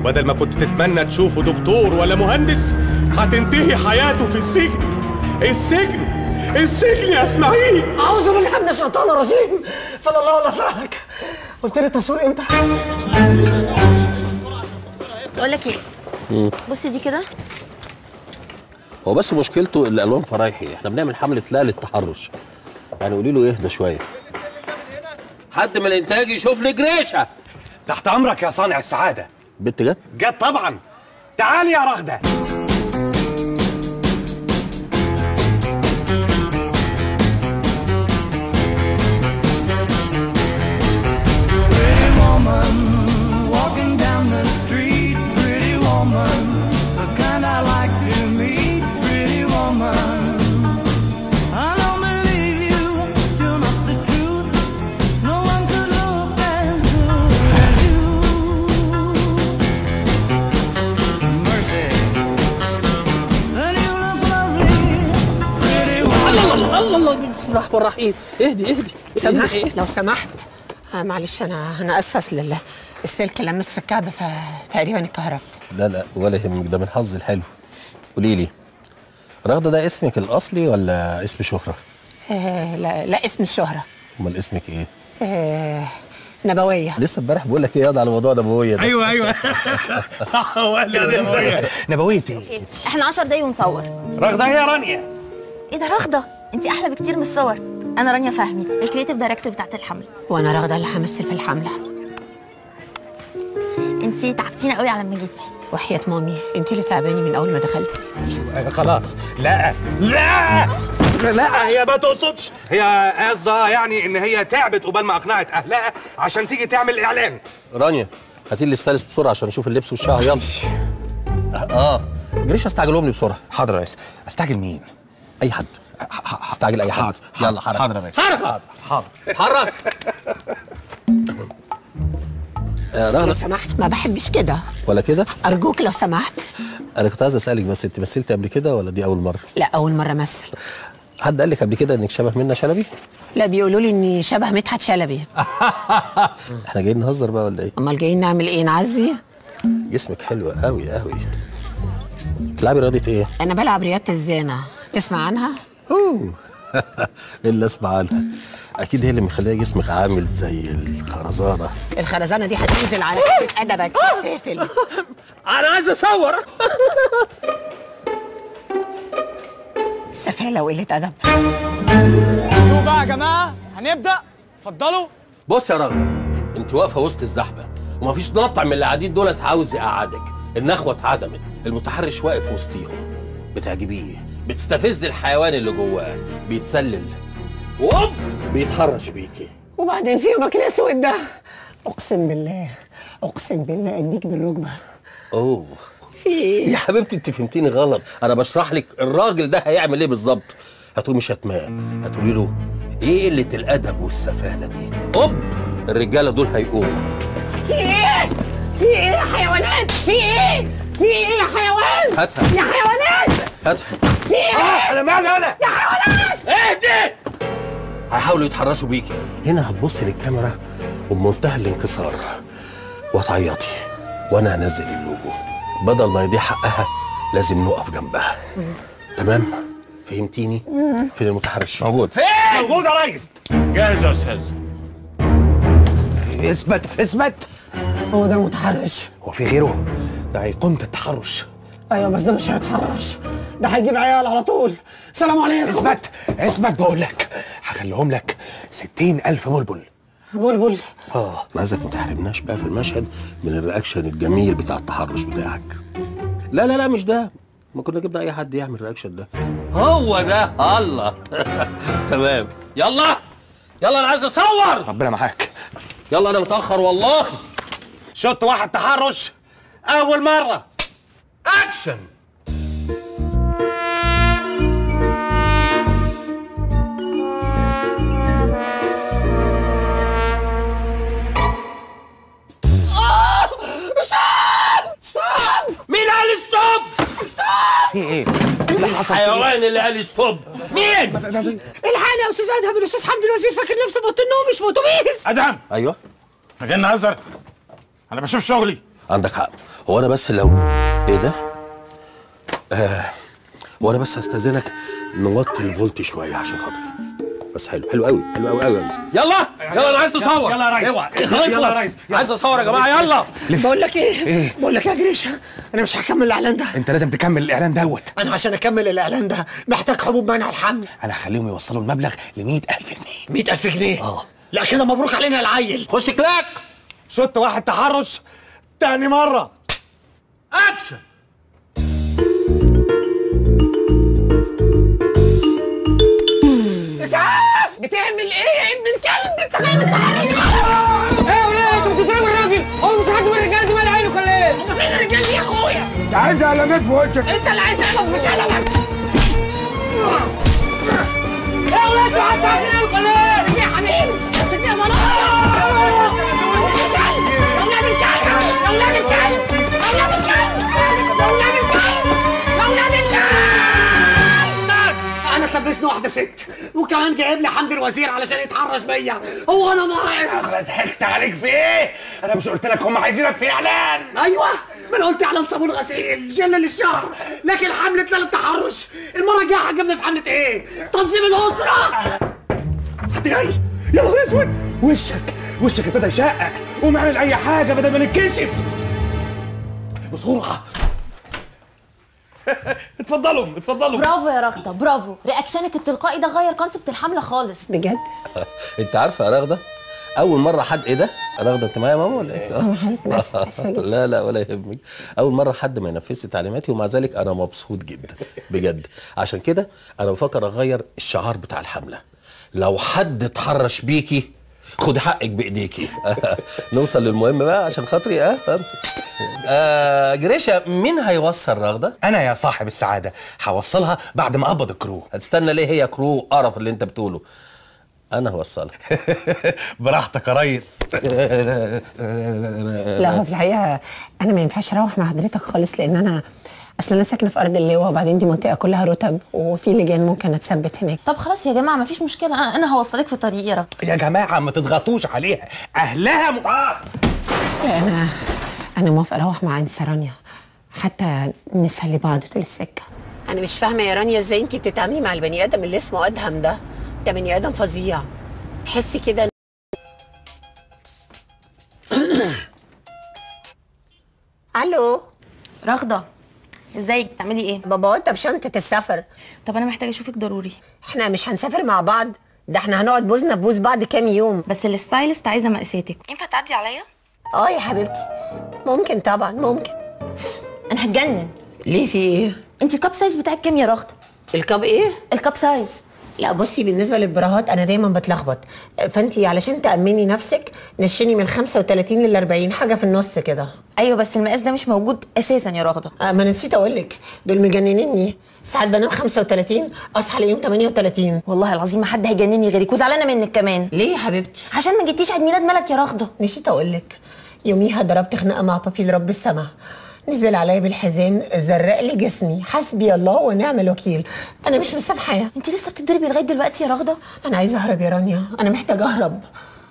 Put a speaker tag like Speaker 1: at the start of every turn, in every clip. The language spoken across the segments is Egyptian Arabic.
Speaker 1: وبدل ما كنت تتمنى تشوفه دكتور ولا مهندس هتنتهي حياته في السجن السجن السجن يا اسماعيل
Speaker 2: اعوذ بالله من الشيطان الرجيم فلا الله ولا فلك قلت لي التصوير امتى
Speaker 3: بقول لك ايه بصي دي كده
Speaker 4: هو بس مشكلته الالوان فرايحي احنا بنعمل حمله لا للتحرش يعني قولي له يهدى شويه حد من الانتاج يشوف لي جريشه
Speaker 1: تحت امرك يا صانع السعاده
Speaker 4: بنت جت
Speaker 1: جت طبعا تعالي يا رغده
Speaker 5: Pretty woman, walking down the street. Pretty woman, the kind I like to meet. Pretty woman, I don't believe you. You're not the truth. No one could look as good as you. Mercy, and you look lovely. Pretty woman.
Speaker 4: الله الله الله الله بسم الله الرحمن الرحيم اهدي اهدي
Speaker 2: سامحني لو سمحت آه معلش انا انا اسفه اصل ال- السلك لمس في الكعب فتقريبا اتكهربت
Speaker 4: لا لا ولا يهمك ده من حظي الحلو قولي لي رغده ده اسمك الاصلي ولا اسم شهره
Speaker 2: آه لا لا اسم الشهره
Speaker 4: امال اسمك ايه
Speaker 2: آه نبويه
Speaker 4: لسه امبارح بقول لك ايه ياض على موضوع نبويه ده
Speaker 1: ايوه ايوه صح هو قال لي يا نبويه نبويه ايه
Speaker 3: احنا 10 دقايق ونصور
Speaker 1: رغده هي رانيا
Speaker 3: ايه ده رغده انت احلى بكتير من الصور انا رانيا فهمي الكريتيف دايركتور بتاعت الحمله
Speaker 2: وانا راغده اللي همثل في الحمله
Speaker 3: انت تعبتينا قوي على ما جيتي
Speaker 2: وحياه مامي انت اللي تعباني من اول ما دخلت
Speaker 1: آه، خلاص لا لا لا هي ما تقصدش هي قصدها يعني ان هي تعبت قبل ما اقنعت اهلها عشان تيجي تعمل اعلان
Speaker 4: رانيا هاتي لي الستايلس بسرعه عشان اشوف اللبس والشعر يلا اه جريش استعجلهم لي بسرعه
Speaker 1: حاضر يا ريس استعجل مين
Speaker 4: اي حد استعجل اي حد يلا حرك
Speaker 1: حاضر يا باشا
Speaker 4: حرك
Speaker 1: حاضر
Speaker 4: حرك آه
Speaker 2: لو
Speaker 4: رغده
Speaker 2: سمحت ما بحبش كده
Speaker 4: ولا كده
Speaker 2: ارجوك لو سمحت
Speaker 4: انا كنت عايز اسالك بس انت مثلتي قبل كده ولا دي اول مره
Speaker 2: لا اول مره امثل
Speaker 4: حد قال لك قبل كده انك شبه منى شلبي
Speaker 2: لا بيقولوا لي اني شبه مدحت شلبي
Speaker 4: احنا جايين نهزر بقى ولا ايه
Speaker 2: امال جايين نعمل ايه نعزي
Speaker 4: جسمك حلو قوي قوي تلعبي رياضه ايه
Speaker 2: انا بلعب رياضه الزانه تسمع عنها
Speaker 4: اوه ايه اللي اسمع عنها اكيد هي اللي مخليه جسمك عامل زي الخرزانه
Speaker 2: الخرزانه دي هتنزل على كتف ادبك يا سافل
Speaker 4: انا عايز اصور
Speaker 2: سفاله وقله ادب
Speaker 6: شوفوا بقى يا جماعه هنبدا اتفضلوا
Speaker 4: بص يا رغده انت واقفه وسط الزحمه ومفيش نقطع من اللي قاعدين دولت عاوز يقعدك النخوه اتعدمت المتحرش واقف وسطيهم بتعجبيه بتستفز الحيوان اللي جواه بيتسلل ووب بيتحرش بيكي
Speaker 2: وبعدين في يومك الاسود ده اقسم بالله اقسم بالله اديك بالركبه
Speaker 4: اوه
Speaker 2: في ايه
Speaker 4: يا حبيبتي انت فهمتيني غلط انا بشرح لك الراجل ده هيعمل ايه بالظبط هتقولي شتمان هتقولي له ايه قله الادب والسفاله دي اوب الرجاله دول هيقوموا
Speaker 2: في ايه في ايه يا حيوانات في ايه في ايه يا حيوان
Speaker 4: هاتها
Speaker 2: يا حيوانات
Speaker 4: هاتها
Speaker 2: في ايه
Speaker 1: انا مالي انا
Speaker 2: يا حيوانات
Speaker 4: اهدي هيحاولوا يتحرشوا بيكي هنا هتبصي للكاميرا وبمنتهى الانكسار وتعيطي وانا هنزل اللوجو بدل ما يضيع حقها لازم نقف جنبها تمام فهمتيني فين المتحرش موجود
Speaker 1: موجود يا ريس
Speaker 7: جاهز يا استاذ
Speaker 1: اثبت اثبت
Speaker 2: هو ده المتحرش
Speaker 1: هو في غيره ده ايقونه التحرش
Speaker 2: ايوه بس ده مش هيتحرش ده هيجيب عيال على طول سلام عليكم
Speaker 1: اثبت اثبت بقول لك هخليهم لك ستين ألف بلبل
Speaker 2: بلبل
Speaker 4: اه انا عايزك ما تحرمناش بقى في المشهد من الرياكشن الجميل بتاع التحرش بتاعك لا لا لا مش ده ما كنا جبنا اي حد يعمل الرياكشن ده هو ده الله تمام يلا يلا انا عايز اصور
Speaker 1: ربنا معاك
Speaker 4: يلا انا متاخر والله
Speaker 1: شط واحد تحرش اول مره
Speaker 4: اكشن مين قال ستوب؟
Speaker 1: في ايه
Speaker 4: الحيوان اللي قال ستوب مين؟
Speaker 2: الحقني يا استاذ ادهم الاستاذ حمدي الوزير فاكر نفسه في اوضه النوم مش في اتوبيس
Speaker 7: ادهم
Speaker 4: ايوه
Speaker 7: احنا جايين نهزر انا بشوف شغلي
Speaker 4: عندك حق هو انا بس لو ايه ده آه هو انا بس هستاذنك نوطي الفولت شويه عشان خاطري بس حلو حلو قوي حلو قوي قوي
Speaker 6: يلا يلا انا عايز اصور
Speaker 1: يلا يا ريس.
Speaker 6: اوعى
Speaker 1: يلا يا
Speaker 6: خلاص
Speaker 1: ريس.
Speaker 6: عايز اصور يا جماعه يلا
Speaker 2: بقول لك ايه بقول لك يا جريشه انا مش هكمل الاعلان ده
Speaker 1: انت لازم تكمل الاعلان دوت
Speaker 2: انا عشان اكمل الاعلان ده محتاج حبوب منع الحمل
Speaker 1: انا هخليهم يوصلوا المبلغ ل 100000 جنيه
Speaker 2: 100000 جنيه اه لا كده مبروك علينا العيل
Speaker 6: خش كلاك
Speaker 1: شط واحد تحرش تاني مرة
Speaker 6: اكشن
Speaker 2: اسعاف بتعمل ايه يا ابن الكلب انت فاهم التحرش
Speaker 6: ايه يا ولاد انتوا بتضربوا الراجل هو مش حد من الرجاله دي مال عينه ولا ايه
Speaker 2: هم فين الرجال يا اخويا
Speaker 1: انت عايز علامات في وشك
Speaker 2: انت اللي عايز اقلب مش علامك
Speaker 6: يا ولاد انتوا حد عارفين ولا ايه
Speaker 2: سيبني يا حبيبي سيبني يا ضلال يا ولاد الكلب يا ولاد الكلب يا ولاد الكلب يا ولاد الكلب يا ولاد الكلب انا اتلبسني واحده ست وكمان جايب لي حمدي الوزير علشان يتحرش بيا هو انا ناقص
Speaker 1: انا ضحكت عليك في ايه؟ انا مش قلت لك هم عايزينك في اعلان
Speaker 2: ايوه ما انا قلت اعلان صابون غسيل جل للشهر لكن حمله لا للتحرش المره الجايه هتجيبني في حمله ايه؟ تنظيم الاسره
Speaker 1: حد جاي يا نهار اسود وشك وشك ابتدى يشقق قوم اعمل اي حاجه بدل ما نتكشف بسرعه اتفضلوا اتفضلوا
Speaker 3: برافو يا رغده برافو رياكشنك التلقائي ده غير كونسبت الحمله خالص
Speaker 2: بجد؟
Speaker 4: انت عارفه يا رغده اول مره حد ايه ده رغده انت معايا يا ماما ولا ايه
Speaker 2: أنا حضرتك أنا آسفة، آسفة جدا.
Speaker 4: لا لا ولا يهمك اول مره حد ما ينفذش تعليماتي ومع ذلك انا مبسوط جدا بجد عشان كده انا بفكر اغير الشعار بتاع الحمله لو حد اتحرش بيكي خدي حقك بايديكي نوصل للمهم بقى عشان خاطري اه فهمت آه جريشة مين هيوصل رغده
Speaker 1: انا يا صاحب السعاده هوصلها بعد ما اقبض الكرو
Speaker 4: هتستنى ليه هي كرو قرف اللي انت بتقوله انا هوصلها
Speaker 1: براحتك يا ريس
Speaker 2: لا هو في الحقيقه انا ما ينفعش اروح مع حضرتك خالص لان انا اصل انا ساكنه في ارض اللواء وبعدين دي منطقه كلها رتب وفي لجان ممكن اتثبت هناك
Speaker 3: طب خلاص يا جماعه مفيش مشكله أنا- انا هوصلك في طريقي يا رغده
Speaker 1: يا جماعه ما تضغطوش عليها اهلها م... آه.
Speaker 2: لا انا انا موافقه اروح مع انسه رانيا حتى نسهل لبعض طول السكه انا مش فاهمه يا رانيا ازاي انت بتتعاملي مع البني ادم اللي اسمه ادهم ده ده بني ادم فظيع تحسي كده الو
Speaker 3: رغده ازيك بتعملي ايه
Speaker 2: بابا انت بشنطه السفر
Speaker 3: طب انا محتاجه اشوفك ضروري
Speaker 2: احنا مش هنسافر مع بعض ده احنا هنقعد بوزنا بوز بعد كام يوم
Speaker 3: بس الستايلست عايزه مقاساتك ينفع تعدي عليا
Speaker 2: اه يا حبيبتي ممكن طبعا ممكن
Speaker 3: انا هتجنن
Speaker 2: ليه في ايه
Speaker 3: انت الكاب سايز بتاعك كام يا رغده
Speaker 2: الكاب ايه
Speaker 3: الكاب سايز
Speaker 2: لا بصي بالنسبه للبراهات انا دايما بتلخبط فانت علشان تامني نفسك نشني من 35 لل 40 حاجه في النص كده
Speaker 3: ايوه بس المقاس ده مش موجود اساسا يا رغده
Speaker 2: آه ما انا نسيت اقول لك دول مجننيني ساعات بنام 35 اصحى الاقيهم 38
Speaker 3: والله العظيم ما حد هيجنني غيرك وزعلانه منك كمان
Speaker 2: ليه يا حبيبتي
Speaker 3: عشان ما جيتيش عيد ميلاد ملك يا رغده
Speaker 2: نسيت اقول لك يوميها ضربت خناقه مع بابي لرب السما نزل عليا بالحزام زرق لي جسمي حسبي الله ونعم الوكيل انا مش مسامحاه
Speaker 3: انت لسه بتضربي لغايه دلوقتي يا رغده
Speaker 2: انا عايزه اهرب يا رانيا انا محتاجه اهرب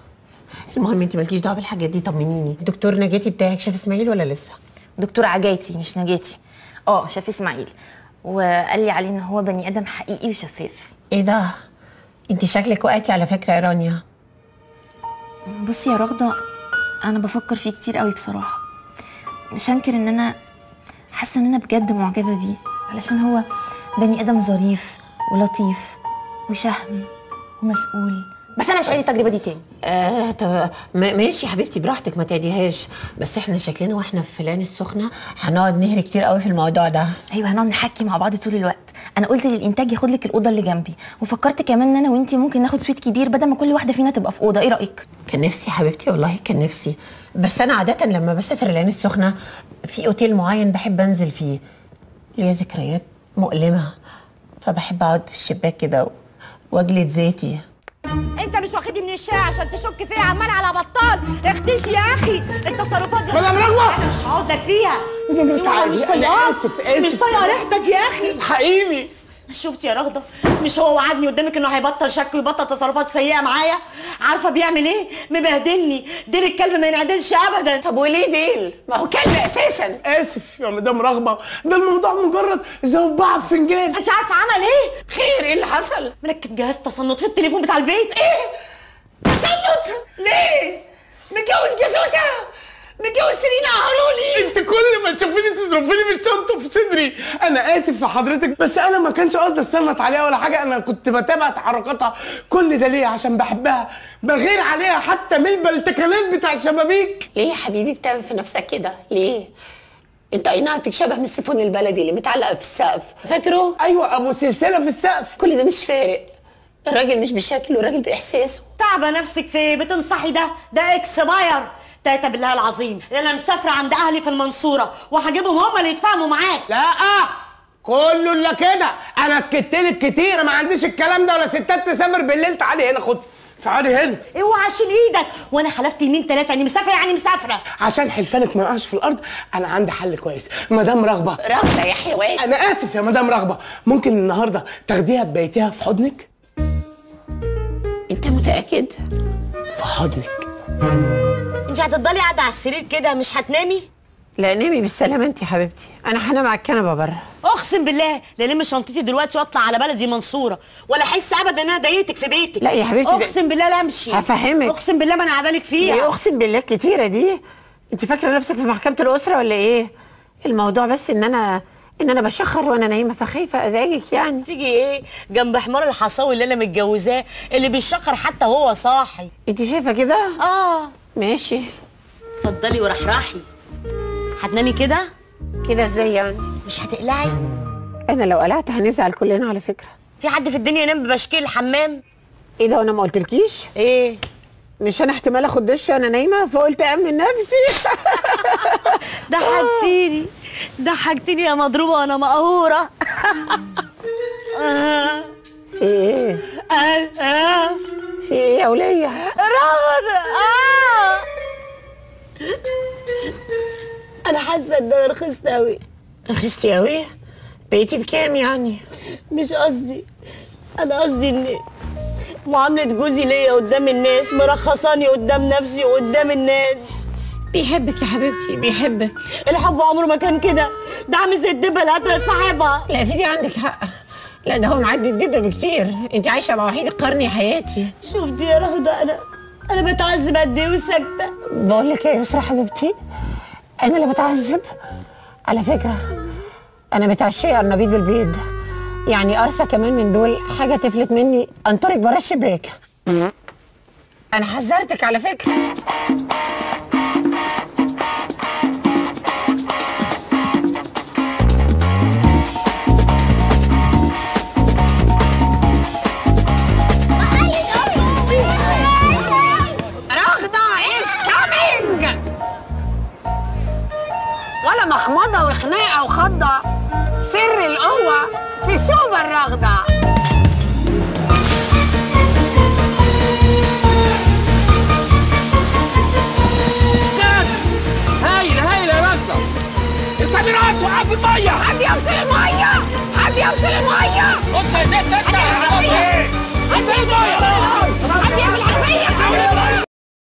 Speaker 2: المهم انت مالكيش دعوه بالحاجات دي طمنيني دكتور نجاتي بتاعك شاف اسماعيل ولا لسه
Speaker 3: دكتور عجايتي مش نجاتي اه شاف اسماعيل وقال لي عليه ان هو بني ادم حقيقي وشفاف
Speaker 2: ايه ده انت شكلك وقعتي على فكره يا رانيا
Speaker 3: بصي يا رغده انا بفكر فيه كتير قوي بصراحه مش هنكر ان انا حاسه ان انا بجد معجبه بيه علشان هو بني ادم ظريف ولطيف وشهم ومسؤول بس انا مش عايزه التجربه دي تاني
Speaker 2: آه طب ما- ماشي يا حبيبتي براحتك ما تعديهاش بس احنا شكلنا واحنا في فلان السخنه هنقعد نهري كتير قوي في الموضوع ده
Speaker 3: ايوه هنقعد نحكي مع بعض طول الوقت انا قلت للانتاج ياخد لك الاوضه اللي جنبي وفكرت كمان ان انا وانتي ممكن ناخد سويت كبير بدل ما كل واحده فينا تبقى في اوضه ايه رايك
Speaker 2: كان نفسي يا حبيبتي والله كان نفسي بس انا عاده لما بسافر العين السخنه في اوتيل معين بحب انزل فيه ليا ذكريات مؤلمه فبحب اقعد في الشباك كده و- واجلد ذاتي
Speaker 7: انت مش واخدني من الشارع عشان تشك فيا عمال على بطال اختش يا اخي التصرفات دي
Speaker 6: مدام رغوة!
Speaker 7: انا مش هقعد لك فيها
Speaker 2: مدام رغوة،
Speaker 7: أنا مش
Speaker 2: أنا
Speaker 7: طايقاك
Speaker 2: آسف، آسف.
Speaker 7: مش طايقه ريحتك يا اخي
Speaker 6: حقيقي
Speaker 7: شفتي يا رغده مش هو وعدني قدامك انه هيبطل شك ويبطل تصرفات سيئه معايا عارفه بيعمل ايه مبهدلني ديل الكلب ما ينعدلش ابدا
Speaker 2: طب وليه ديل ما هو كلب اساسا
Speaker 6: اسف يا مدام رغبه ده الموضوع مجرد زوبعه في فنجان
Speaker 7: انت عارفه عمل ايه
Speaker 2: خير ايه اللي حصل
Speaker 7: مركب جهاز تصنت في التليفون بتاع البيت
Speaker 2: ايه تسلط ليه متجوز جاسوسه متجوز سيرينا هارولي
Speaker 6: انت كل ما تشوفيني تظرفيني بالشنطه في صدري انا اسف لحضرتك بس انا ما كانش قصدي استنط عليها ولا حاجه انا كنت بتابع تحركاتها كل ده ليه عشان بحبها بغير عليها حتى من البلتكنات بتاع الشبابيك
Speaker 2: ليه يا حبيبي بتعمل في نفسك كده ليه انت اي نعم فيك شبه من السيفون البلدي اللي متعلقه في السقف فاكره
Speaker 6: ايوه ابو سلسله في السقف
Speaker 2: كل ده مش فارق الراجل مش بشكله الراجل باحساسه
Speaker 7: تعبه نفسك في إيه؟ بتنصحي ده ده اكسباير تاتا بالله العظيم انا مسافره عند اهلي في المنصوره وهجيبهم هم اللي يتفاهموا معاك
Speaker 6: لا كله الا كده انا سكت لك كتير ما عنديش الكلام ده ولا ستات تسافر بالليل تعالي هنا خد تعالي هنا
Speaker 7: اوعى شيل ايدك وانا حلفت يمين ثلاثه يعني مسافره يعني مسافره
Speaker 6: عشان حلفانك ما يقعش في الارض انا عندي حل كويس مدام رغبه
Speaker 2: رغده يا حيوان
Speaker 6: انا اسف يا مدام رغبه ممكن النهارده تاخديها تبيتيها في حضنك
Speaker 2: انت متاكد
Speaker 6: في حضنك
Speaker 7: انت هتفضلي قاعده على السرير كده مش هتنامي
Speaker 2: لا نامي بالسلامه انت يا حبيبتي انا هنام على الكنبه بره
Speaker 7: اقسم بالله لا لم شنطتي دلوقتي واطلع على بلدي منصوره ولا احس ابدا ان انا ضايقتك في بيتك
Speaker 2: لا يا حبيبتي ده-
Speaker 7: اقسم بالله لا امشي
Speaker 2: هفهمك.
Speaker 7: اقسم بالله ما انا قاعده لك فيها
Speaker 2: ايه اقسم بالله الكتيره دي انت فاكره نفسك في محكمه الاسره ولا ايه الموضوع بس ان انا ان انا بشخر وانا نايمه فخايفه ازعجك يعني
Speaker 7: تيجي ايه جنب حمار الحصاوي اللي انا متجوزاه اللي بيشخر حتى هو صاحي
Speaker 2: انت شايفه كده
Speaker 7: اه
Speaker 2: ماشي
Speaker 7: اتفضلي ورحرحي هتنامي كده
Speaker 2: كده ازاي يعني
Speaker 7: مش هتقلعي
Speaker 2: انا لو قلعت هنزعل كلنا على فكره
Speaker 7: في حد في الدنيا ينام ببشكيل الحمام
Speaker 2: ايه ده وانا ما قلتلكيش
Speaker 7: ايه
Speaker 2: مش انا احتمال اخد دش وانا نايمه فقلت امن نفسي
Speaker 7: ضحكتيني ضحكتيني يا مضروبه وانا مقهوره آه،
Speaker 2: في ايه
Speaker 7: آه، آه.
Speaker 2: في ايه يا وليه
Speaker 7: رغد اه انا حاسه ان انا رخصت قوي
Speaker 2: رخصتي قوي بقيتي بكام يعني
Speaker 7: مش قصدي انا قصدي ان معامله جوزي ليا قدام الناس مرخصاني قدام نفسي وقدام الناس
Speaker 2: بيحبك يا حبيبتي بيحبك
Speaker 7: الحب عمره ما كان كده ده عامل زي الدبه اللي قتلت صاحبها
Speaker 2: لا في دي عندك حق لا ده هو معدي الدبه بكتير انت عايشه مع وحيد القرن يا حياتي
Speaker 7: شفتي يا رغده انا انا بتعذب قد ايه وساكته
Speaker 2: بقول لك ايه يا يسرا حبيبتي انا اللي بتعذب على فكره انا متعشيه ارنبيط بالبيض يعني قرصه كمان من دول حاجه تفلت مني انطرك بره الشباك انا حذرتك على فكره رغدة is coming ولا مخمضة وخناقة وخضة سر القوة في سوبر رغدة
Speaker 8: هايل هايل يا رزة الكاميرات وقع في المية
Speaker 2: حد يوصل المية حد يوصل المية
Speaker 8: بص يا زفت انت
Speaker 2: حد يعمل حرفية
Speaker 8: في المية
Speaker 2: حد يعمل حرفية